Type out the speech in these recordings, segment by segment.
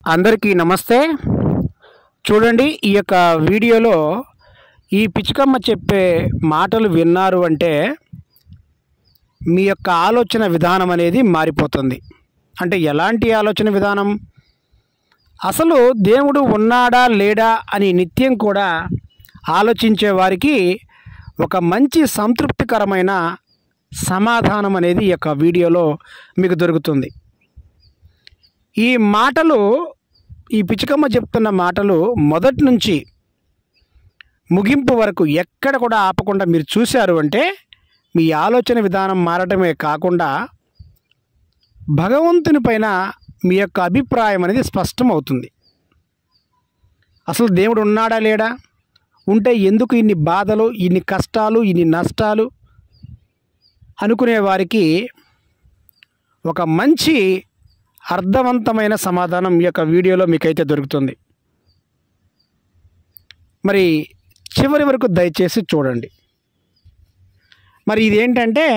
అందరికీ నమస్తే చూడండి ఈ యొక్క వీడియోలో ఈ పిచ్చుకమ్మ చెప్పే మాటలు విన్నారు అంటే మీ యొక్క ఆలోచన విధానం అనేది మారిపోతుంది అంటే ఎలాంటి ఆలోచన విధానం అసలు దేవుడు ఉన్నాడా లేడా అని నిత్యం కూడా ఆలోచించే వారికి ఒక మంచి సంతృప్తికరమైన సమాధానం అనేది ఈ యొక్క వీడియోలో మీకు దొరుకుతుంది ఈ మాటలు ఈ పిచ్చుకమ్మ చెప్తున్న మాటలు మొదటి నుంచి ముగింపు వరకు ఎక్కడ కూడా ఆపకుండా మీరు చూశారు అంటే మీ ఆలోచన విధానం మారటమే కాకుండా భగవంతుని పైన మీ యొక్క అభిప్రాయం అనేది స్పష్టమవుతుంది అసలు దేవుడు ఉన్నాడా లేడా ఉంటే ఎందుకు ఇన్ని బాధలు ఇన్ని కష్టాలు ఇన్ని నష్టాలు అనుకునే వారికి ఒక మంచి అర్థవంతమైన సమాధానం ఈ యొక్క వీడియోలో మీకైతే దొరుకుతుంది మరి చివరి వరకు దయచేసి చూడండి మరి ఇదేంటంటే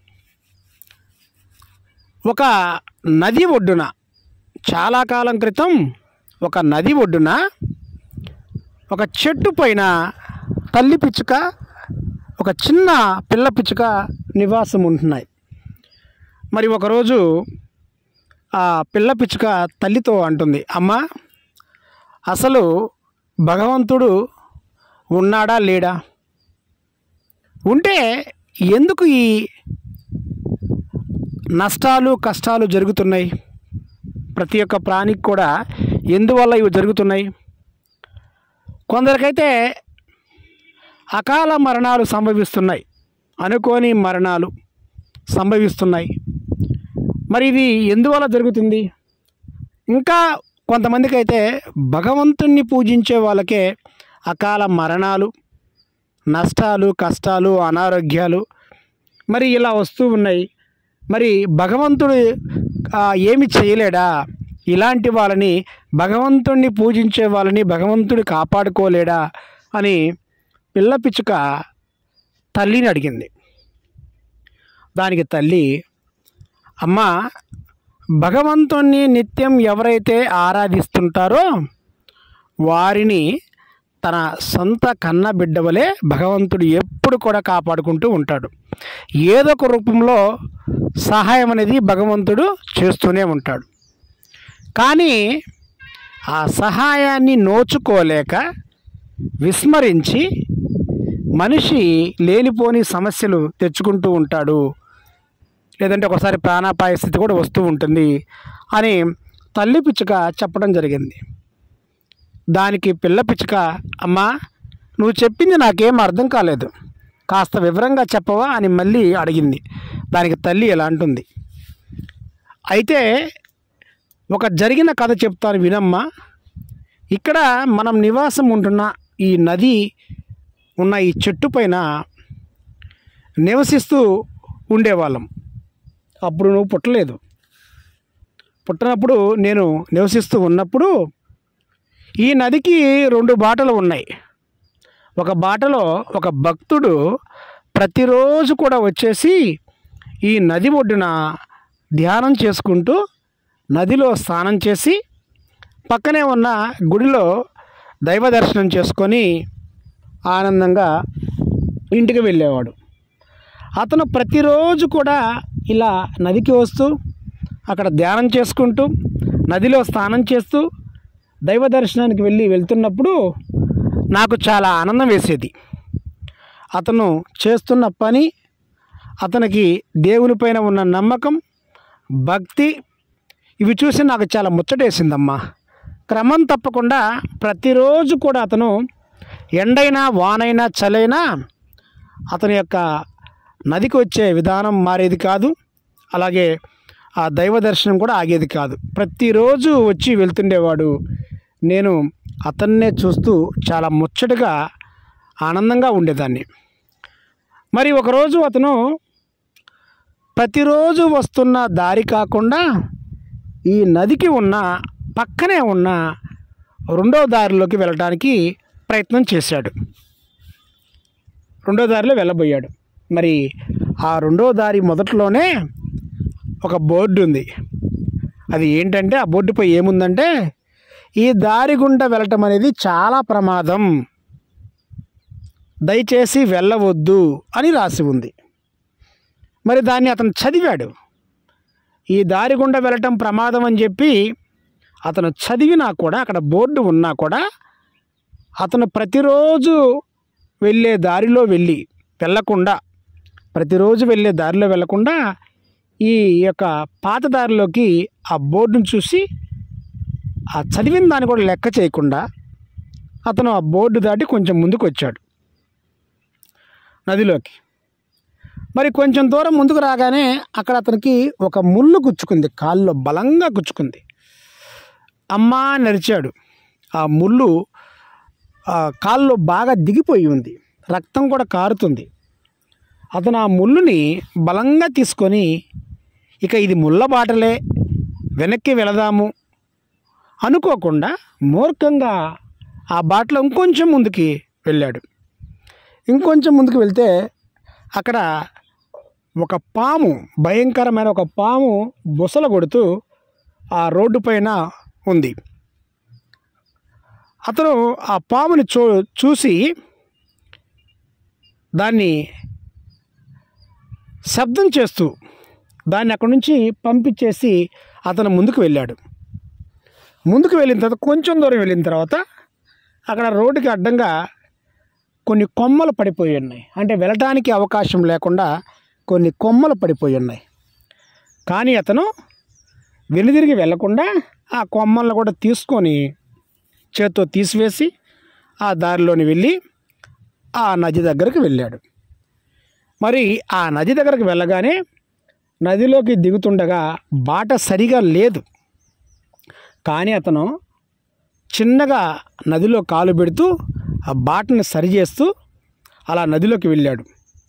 ఒక నది ఒడ్డున చాలా కాలం క్రితం ఒక నది ఒడ్డున ఒక చెట్టు పైన తల్లి పిచ్చుక ఒక చిన్న పిల్ల పిచ్చుక నివాసం ఉంటున్నాయి మరి ఒకరోజు ఆ పిల్ల పిచ్చుక తల్లితో అంటుంది అమ్మ అసలు భగవంతుడు ఉన్నాడా లేడా ఉంటే ఎందుకు ఈ నష్టాలు కష్టాలు జరుగుతున్నాయి ప్రతి ఒక్క ప్రాణికి కూడా ఎందువల్ల ఇవి జరుగుతున్నాయి కొందరికైతే అకాల మరణాలు సంభవిస్తున్నాయి అనుకోని మరణాలు సంభవిస్తున్నాయి మరి ఇది ఎందువల్ల జరుగుతుంది ఇంకా కొంతమందికి అయితే భగవంతుణ్ణి పూజించే వాళ్ళకే అకాల మరణాలు నష్టాలు కష్టాలు అనారోగ్యాలు మరి ఇలా వస్తూ ఉన్నాయి మరి భగవంతుడు ఆ, ఏమి చేయలేడా ఇలాంటి వాళ్ళని భగవంతుణ్ణి పూజించే వాళ్ళని భగవంతుడు కాపాడుకోలేడా అని పిల్ల పిచ్చుక తల్లిని అడిగింది దానికి తల్లి అమ్మ భగవంతుణ్ణి నిత్యం ఎవరైతే ఆరాధిస్తుంటారో వారిని తన సొంత కన్న బిడ్డ వలె భగవంతుడు ఎప్పుడు కూడా కాపాడుకుంటూ ఉంటాడు ఏదో ఒక రూపంలో సహాయం అనేది భగవంతుడు చేస్తూనే ఉంటాడు కానీ ఆ సహాయాన్ని నోచుకోలేక విస్మరించి మనిషి లేనిపోని సమస్యలు తెచ్చుకుంటూ ఉంటాడు లేదంటే ఒకసారి ప్రాణాపాయ స్థితి కూడా వస్తూ ఉంటుంది అని తల్లి పిచ్చుక చెప్పడం జరిగింది దానికి పిల్ల పిచ్చుక అమ్మా నువ్వు చెప్పింది నాకేం అర్థం కాలేదు కాస్త వివరంగా చెప్పవా అని మళ్ళీ అడిగింది దానికి తల్లి ఎలా అంటుంది అయితే ఒక జరిగిన కథ చెప్తాను వినమ్మా ఇక్కడ మనం నివాసం ఉంటున్న ఈ నది ఉన్న ఈ చెట్టు పైన నివసిస్తూ ఉండేవాళ్ళం అప్పుడు నువ్వు పుట్టలేదు పుట్టినప్పుడు నేను నివసిస్తూ ఉన్నప్పుడు ఈ నదికి రెండు బాటలు ఉన్నాయి ఒక బాటలో ఒక భక్తుడు ప్రతిరోజు కూడా వచ్చేసి ఈ నది ఒడ్డున ధ్యానం చేసుకుంటూ నదిలో స్నానం చేసి పక్కనే ఉన్న గుడిలో దైవ దర్శనం చేసుకొని ఆనందంగా ఇంటికి వెళ్ళేవాడు అతను ప్రతిరోజు కూడా ఇలా నదికి వస్తూ అక్కడ ధ్యానం చేసుకుంటూ నదిలో స్నానం చేస్తూ దైవ దర్శనానికి వెళ్ళి వెళ్తున్నప్పుడు నాకు చాలా ఆనందం వేసేది అతను చేస్తున్న పని అతనికి దేవునిపైన ఉన్న నమ్మకం భక్తి ఇవి చూసి నాకు చాలా ముచ్చటేసిందమ్మా క్రమం తప్పకుండా ప్రతిరోజు కూడా అతను ఎండైనా వానైనా చలైనా అతని యొక్క నదికి వచ్చే విధానం మారేది కాదు అలాగే ఆ దైవ దర్శనం కూడా ఆగేది కాదు ప్రతిరోజు వచ్చి వెళ్తుండేవాడు నేను అతన్నే చూస్తూ చాలా ముచ్చటగా ఆనందంగా ఉండేదాన్ని మరి ఒకరోజు అతను ప్రతిరోజు వస్తున్న దారి కాకుండా ఈ నదికి ఉన్న పక్కనే ఉన్న రెండో దారిలోకి వెళ్ళడానికి ప్రయత్నం చేశాడు రెండో దారిలో వెళ్ళబోయాడు మరి ఆ రెండో దారి మొదట్లోనే ఒక బోర్డు ఉంది అది ఏంటంటే ఆ బోర్డుపై ఏముందంటే ఈ దారి గుండా వెళ్ళటం అనేది చాలా ప్రమాదం దయచేసి వెళ్ళవద్దు అని రాసి ఉంది మరి దాన్ని అతను చదివాడు ఈ దారి గుండా వెళ్ళటం ప్రమాదం అని చెప్పి అతను చదివినా కూడా అక్కడ బోర్డు ఉన్నా కూడా అతను ప్రతిరోజు వెళ్ళే దారిలో వెళ్ళి వెళ్ళకుండా ప్రతిరోజు వెళ్ళే దారిలో వెళ్ళకుండా ఈ యొక్క పాత దారిలోకి ఆ బోర్డును చూసి ఆ చదివిన దాన్ని కూడా లెక్క చేయకుండా అతను ఆ బోర్డు దాటి కొంచెం ముందుకు వచ్చాడు నదిలోకి మరి కొంచెం దూరం ముందుకు రాగానే అక్కడ అతనికి ఒక ముళ్ళు గుచ్చుకుంది కాల్లో బలంగా గుచ్చుకుంది అమ్మా నరిచాడు ఆ ముళ్ళు ఆ కాల్లో బాగా దిగిపోయి ఉంది రక్తం కూడా కారుతుంది అతను ఆ ముళ్ళుని బలంగా తీసుకొని ఇక ఇది ముళ్ళ బాటలే వెనక్కి వెళదాము అనుకోకుండా మూర్ఖంగా ఆ బాటలో ఇంకొంచెం ముందుకి వెళ్ళాడు ఇంకొంచెం ముందుకు వెళ్తే అక్కడ ఒక పాము భయంకరమైన ఒక పాము బుసల కొడుతూ ఆ రోడ్డు పైన ఉంది అతను ఆ పాముని చూ చూసి దాన్ని శబ్దం చేస్తూ దాన్ని అక్కడి నుంచి పంపించేసి అతను ముందుకు వెళ్ళాడు ముందుకు వెళ్ళిన తర్వాత కొంచెం దూరం వెళ్ళిన తర్వాత అక్కడ రోడ్డుకి అడ్డంగా కొన్ని కొమ్మలు పడిపోయి ఉన్నాయి అంటే వెళ్ళటానికి అవకాశం లేకుండా కొన్ని కొమ్మలు పడిపోయి ఉన్నాయి కానీ అతను వెనుదిరిగి వెళ్లకుండా ఆ కొమ్మలను కూడా తీసుకొని చేత్తో తీసివేసి ఆ దారిలోని వెళ్ళి ఆ నది దగ్గరికి వెళ్ళాడు మరి ఆ నది దగ్గరికి వెళ్ళగానే నదిలోకి దిగుతుండగా బాట సరిగా లేదు కానీ అతను చిన్నగా నదిలో కాలు పెడుతూ ఆ బాటని సరిచేస్తూ అలా నదిలోకి వెళ్ళాడు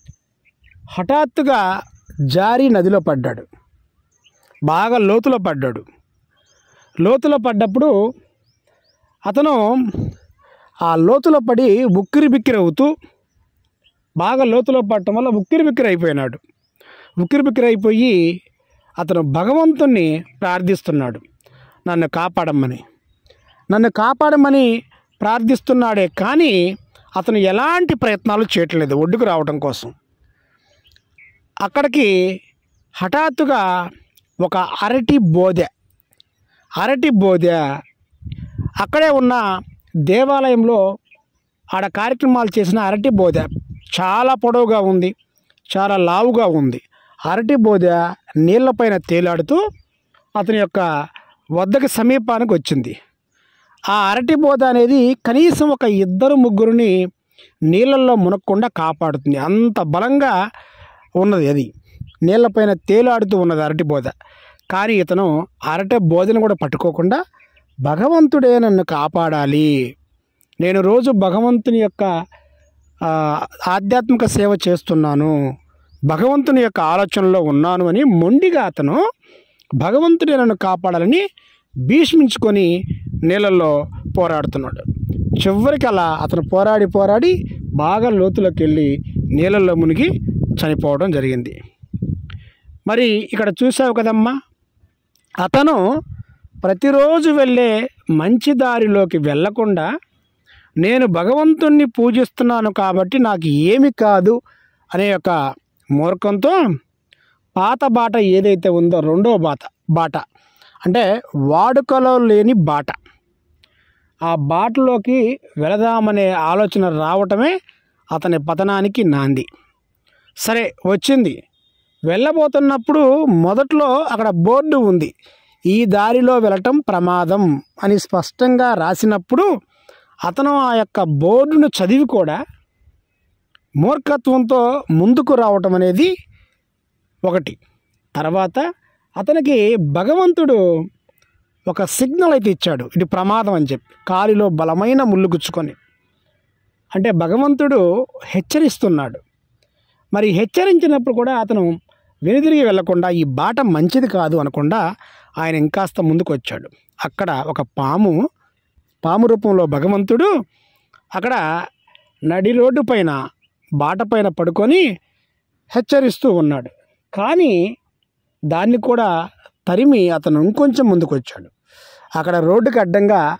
హఠాత్తుగా జారి నదిలో పడ్డాడు బాగా లోతులో పడ్డాడు లోతులో పడ్డప్పుడు అతను ఆ లోతులో పడి ఉక్కిరి బిక్కిరి అవుతూ బాగా లోతులో పడటం వల్ల ఉక్కిరి బిక్కిరి అయిపోయినాడు ఉక్కిరి బిక్కిరి అయిపోయి అతను భగవంతుణ్ణి ప్రార్థిస్తున్నాడు నన్ను కాపాడమని నన్ను కాపాడమని ప్రార్థిస్తున్నాడే కానీ అతను ఎలాంటి ప్రయత్నాలు చేయట్లేదు ఒడ్డుకు రావడం కోసం అక్కడికి హఠాత్తుగా ఒక అరటి బోదె అరటి బోదె అక్కడే ఉన్న దేవాలయంలో ఆడ కార్యక్రమాలు చేసిన అరటి బోదె చాలా పొడవుగా ఉంది చాలా లావుగా ఉంది అరటి బోదె నీళ్లపైన తేలాడుతూ అతని యొక్క వద్దకు సమీపానికి వచ్చింది ఆ అరటి బోధ అనేది కనీసం ఒక ఇద్దరు ముగ్గురిని నీళ్ళల్లో మునక్కుండా కాపాడుతుంది అంత బలంగా ఉన్నది అది నీళ్ళపైన తేలాడుతూ ఉన్నది అరటి బోధ కానీ ఇతను అరటి బోధను కూడా పట్టుకోకుండా భగవంతుడే నన్ను కాపాడాలి నేను రోజు భగవంతుని యొక్క ఆ, ఆధ్యాత్మిక సేవ చేస్తున్నాను భగవంతుని యొక్క ఆలోచనలో ఉన్నాను అని మొండిగా అతను భగవంతుడే నన్ను కాపాడాలని భీష్మించుకొని నీళ్ళల్లో పోరాడుతున్నాడు చివరికి అలా అతను పోరాడి పోరాడి బాగా లోతులోకి వెళ్ళి నీళ్ళల్లో మునిగి చనిపోవడం జరిగింది మరి ఇక్కడ చూసావు కదమ్మా అతను ప్రతిరోజు వెళ్ళే మంచి దారిలోకి వెళ్ళకుండా నేను భగవంతుణ్ణి పూజిస్తున్నాను కాబట్టి నాకు ఏమి కాదు అనే ఒక మూర్ఖంతో పాత బాట ఏదైతే ఉందో రెండో బాట బాట అంటే వాడుకలో లేని బాట ఆ బాటలోకి వెళదామనే ఆలోచన రావటమే అతని పతనానికి నాంది సరే వచ్చింది వెళ్ళబోతున్నప్పుడు మొదట్లో అక్కడ బోర్డు ఉంది ఈ దారిలో వెళ్ళటం ప్రమాదం అని స్పష్టంగా రాసినప్పుడు అతను ఆ యొక్క బోర్డును చదివి కూడా మూర్ఖత్వంతో ముందుకు రావటం అనేది ఒకటి తర్వాత అతనికి భగవంతుడు ఒక సిగ్నల్ అయితే ఇచ్చాడు ఇది ప్రమాదం అని చెప్పి కాలిలో బలమైన ముళ్ళు గుచ్చుకొని అంటే భగవంతుడు హెచ్చరిస్తున్నాడు మరి హెచ్చరించినప్పుడు కూడా అతను వెనుదిరిగి వెళ్లకుండా ఈ బాట మంచిది కాదు అనకుండా ఆయన ఇంకాస్త ముందుకు వచ్చాడు అక్కడ ఒక పాము పాము రూపంలో భగవంతుడు అక్కడ నడి రోడ్డు పైన బాట పైన పడుకొని హెచ్చరిస్తూ ఉన్నాడు కానీ దాన్ని కూడా తరిమి అతను ఇంకొంచెం ముందుకు వచ్చాడు అక్కడ రోడ్డుకి అడ్డంగా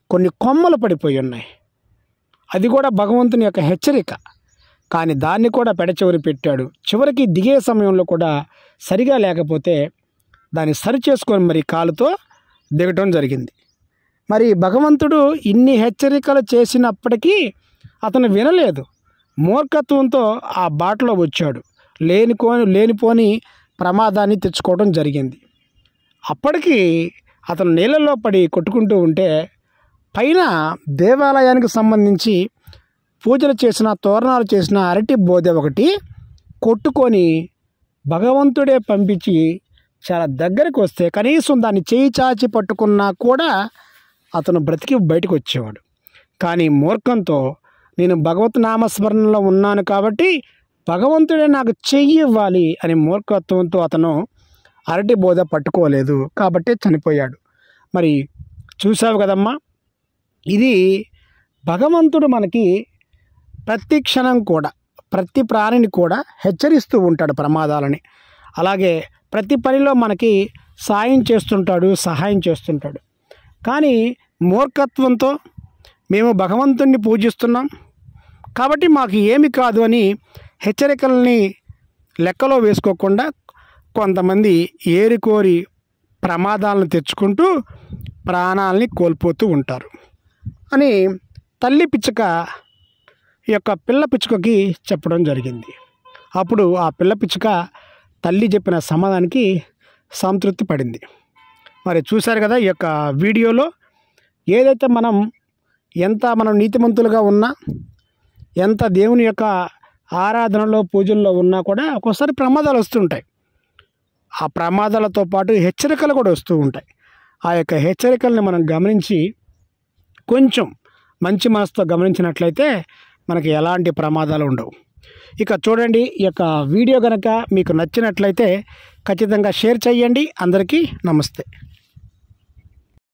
కొన్ని కొమ్మలు పడిపోయి ఉన్నాయి అది కూడా భగవంతుని యొక్క హెచ్చరిక కానీ దాన్ని కూడా పెడచెవిరి పెట్టాడు చివరికి దిగే సమయంలో కూడా సరిగా లేకపోతే దాన్ని సరి చేసుకొని మరి కాలుతో దిగటం జరిగింది మరి భగవంతుడు ఇన్ని హెచ్చరికలు చేసినప్పటికీ అతను వినలేదు మూర్ఖత్వంతో ఆ బాటలో వచ్చాడు లేనికోని లేనిపోని ప్రమాదాన్ని తెచ్చుకోవడం జరిగింది అప్పటికి అతను నీళ్ళలో పడి కొట్టుకుంటూ ఉంటే పైన దేవాలయానికి సంబంధించి పూజలు చేసిన తోరణాలు చేసిన అరటి బోధ ఒకటి కొట్టుకొని భగవంతుడే పంపించి చాలా దగ్గరికి వస్తే కనీసం దాన్ని చేయి చాచి పట్టుకున్నా కూడా అతను బ్రతికి బయటకు వచ్చేవాడు కానీ మూర్ఖంతో నేను భగవత్ నామస్మరణలో ఉన్నాను కాబట్టి భగవంతుడే నాకు చెయ్యి ఇవ్వాలి అని మూర్ఖత్వంతో అతను అరటి బోధ పట్టుకోలేదు కాబట్టి చనిపోయాడు మరి చూసావు కదమ్మా ఇది భగవంతుడు మనకి ప్రతి క్షణం కూడా ప్రతి ప్రాణిని కూడా హెచ్చరిస్తూ ఉంటాడు ప్రమాదాలని అలాగే ప్రతి పనిలో మనకి సాయం చేస్తుంటాడు సహాయం చేస్తుంటాడు కానీ మూర్ఖత్వంతో మేము భగవంతుణ్ణి పూజిస్తున్నాం కాబట్టి మాకు ఏమి కాదు అని హెచ్చరికల్ని లెక్కలో వేసుకోకుండా కొంతమంది ఏరికోరి ప్రమాదాలను తెచ్చుకుంటూ ప్రాణాలని కోల్పోతూ ఉంటారు అని తల్లి పిచ్చుక ఈ యొక్క పిల్ల పిచ్చుకకి చెప్పడం జరిగింది అప్పుడు ఆ పిల్ల పిచ్చుక తల్లి చెప్పిన సమాధానానికి సంతృప్తి పడింది మరి చూశారు కదా ఈ యొక్క వీడియోలో ఏదైతే మనం ఎంత మనం నీతిమంతులుగా ఉన్నా ఎంత దేవుని యొక్క ఆరాధనలో పూజల్లో ఉన్నా కూడా ఒక్కోసారి ప్రమాదాలు వస్తుంటాయి ఆ ప్రమాదాలతో పాటు హెచ్చరికలు కూడా వస్తూ ఉంటాయి ఆ యొక్క హెచ్చరికల్ని మనం గమనించి కొంచెం మంచి మనసుతో గమనించినట్లయితే మనకి ఎలాంటి ప్రమాదాలు ఉండవు ఇక చూడండి ఈ యొక్క వీడియో కనుక మీకు నచ్చినట్లయితే ఖచ్చితంగా షేర్ చేయండి అందరికీ నమస్తే